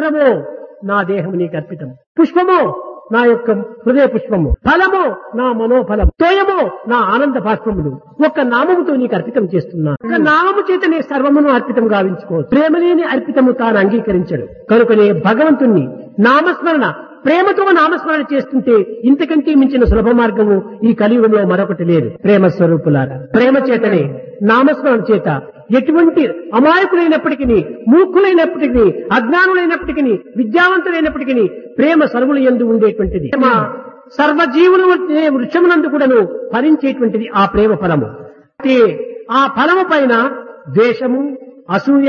పత్రమో నా దేహం నీకు అర్పితం పుష్పమో నా యొక్క హృదయ పుష్పము ఫలము నా మనోఫలం తోయము నా ఆనంద బాష్పములు ఒక్క నామముతో నీకు అర్పితం చేస్తున్నాను ఒక నామము చేత నీ సర్వమును అర్పితం గావించుకో ప్రేమలేని అర్పితము తాను అంగీకరించడు కనుకనే భగవంతుణ్ణి నామస్మరణ ప్రేమతో నామస్మరణ చేస్తుంటే ఇంతకంటే మించిన సులభ మార్గము ఈ కలియుగంలో మరొకటి లేదు ప్రేమ స్వరూపులారా ప్రేమ చేతనే నామస్మరణ చేత ఎటువంటి అమాయకులైనప్పటికీ మూర్ఖులైనప్పటికీ అజ్ఞానులైనప్పటికీ విద్యావంతులైనప్పటికీ ప్రేమ సర్వులు ఎందు ఉండేటువంటిది ప్రేమ సర్వజీవులు వృక్షమునందు కూడాను ఫలించేటువంటిది ఆ ప్రేమ ఫలము అయితే ఆ ఫలము పైన ద్వేషము అసూయ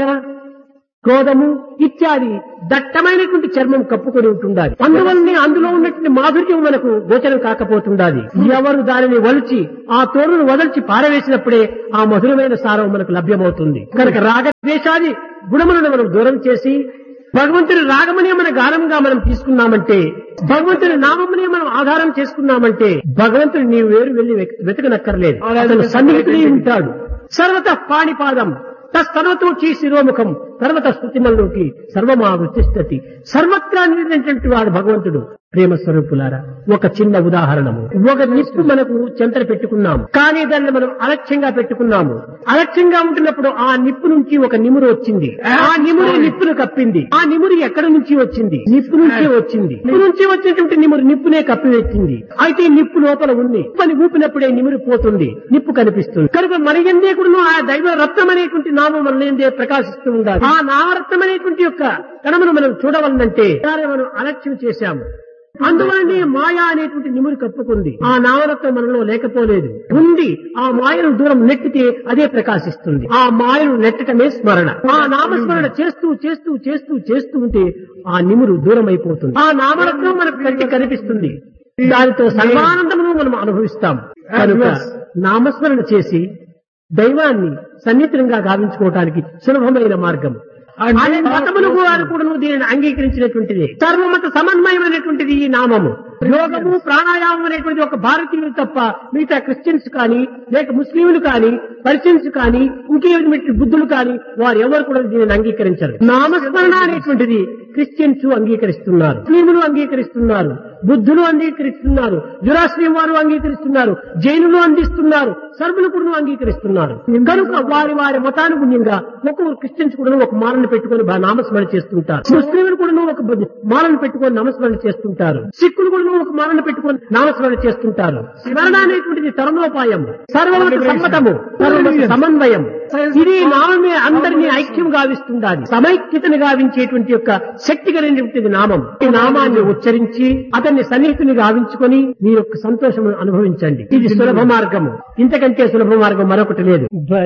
క్రోధము ఇత్యాది దట్టమైనటువంటి చర్మం కప్పుకొని ఉంటుండాలి అందువల్లనే అందులో ఉన్నటువంటి మాధుర్యం మనకు గోచరం కాకపోతుండాలి ఎవరు దానిని వలిచి ఆ తోరును వదల్చి పారవేసినప్పుడే ఆ మధురమైన సారం మనకు లభ్యమవుతుంది కనుక రాగద్వేషాది గుణములను మనం దూరం చేసి భగవంతుని రాగమనే మన గానంగా మనం తీసుకున్నామంటే భగవంతుని నామమునే మనం ఆధారం చేసుకున్నామంటే భగవంతుని నీవు వేరు వెళ్లి వెతకనక్కర్లేదు అతను సన్నిహితుడే ఉంటాడు సర్వత పాణిపాదం తస్తనతోచి శిరోముఖం సర్వత స్థుతిమల్లోకి సర్వమా వృత్తిష్టతి సర్వత్రా నిలిచినటువంటి వాడు భగవంతుడు ప్రేమ స్వరూపులారా ఒక చిన్న ఉదాహరణము ఒక నిప్పు మనకు చెంతన పెట్టుకున్నాము కానీ దాన్ని మనం అలక్ష్యంగా పెట్టుకున్నాము అలక్ష్యంగా ఉంటున్నప్పుడు ఆ నిప్పు నుంచి ఒక నిమురు వచ్చింది ఆ నిమురు నిప్పును కప్పింది ఆ నిమురు ఎక్కడి నుంచి వచ్చింది నిప్పు నుంచే వచ్చింది నిప్పు నుంచి వచ్చినటువంటి నిమురు నిప్పునే కప్పివెచ్చింది అయితే నిప్పు లోపల ఉంది పని ఊపినప్పుడే నిమురు పోతుంది నిప్పు కనిపిస్తుంది కనుక మన ఎందే కూడా ఆ దైవ రత్నం అనేటువంటి నామం మన ఎందే ప్రకాశిస్తూ ఉండాలి ఆ నామరత్నం అనేటువంటి యొక్క కణమును మనం చూడవలనంటే దాన్ని మనం అలక్ష్యం చేశాము అందువల్లనే మాయా అనేటువంటి నిమురు కప్పుకుంది ఆ నామరత్నం మనలో లేకపోలేదు ఉంది ఆ మాయను దూరం నెట్టితే అదే ప్రకాశిస్తుంది ఆ మాయను నెట్టటమే స్మరణ ఆ నామస్మరణ చేస్తూ చేస్తూ చేస్తూ చేస్తూ ఉంటే ఆ నిమురు దూరం అయిపోతుంది ఆ నామరత్నం మనకు కంటి కనిపిస్తుంది దానితో సర్వానందమును మనం అనుభవిస్తాం కనుక నామస్మరణ చేసి దైవాన్ని సన్నిహితంగా గావించుకోవటానికి సులభమైన మార్గం అనే మతములు వారు కూడా దీనిని అంగీకరించినటువంటిది సర్వమత సమన్వయమైనటువంటిది ఈ నామము యోగము ప్రాణాయామం అనేటువంటి ఒక భారతీయులు తప్ప మిగతా క్రిస్టియన్స్ కానీ లేక ముస్లింలు కానీ పర్షియన్స్ కానీ ఇంకేటువంటి బుద్ధులు కానీ వారు ఎవరు కూడా దీనిని అంగీకరించరు నామస్మరణ అనేటువంటిది క్రిస్టియన్స్ అంగీకరిస్తున్నారు ముస్లింలు అంగీకరిస్తున్నారు బుద్ధులు అంగీకరిస్తున్నారు జురాశ్రీం వారు అంగీకరిస్తున్నారు జైనులు అందిస్తున్నారు సర్వులు కూడా అంగీకరిస్తున్నారు కనుక వారి వారి మతానుగుణ్యంగా ఒక్కొక్క క్రిస్టియన్స్ కూడా ఒక మాలను పెట్టుకొని బా- నామస్మరణ చేస్తుంటారు ముస్లింలు కూడా ఒక బ- మాలను పెట్టుకొని నామస్మరణ చేస్తుంటారు సిక్కులు కూడా ఒక మాలను పెట్టుకొని నామస్మరణ చేస్తుంటారు స్మరణ అనేటువంటిది తరుణోపాయం సర్వమత సమ్మతము సర్వమత సమన్వయం ఇది నామమే అందరినీ ఐక్యం గావిస్తుండాలి సమైక్యతను గావించేటువంటి యొక్క శక్తి కలిగినటువంటిది నామం ఈ నామాన్ని ఉచ్చరించి అతన్ని సన్నిహితుని గావించుకొని మీ యొక్క సంతోషం అనుభవించండి ఇది సులభ మార్గము ఇంతకంటే సులభ మార్గం మరొకటి లేదు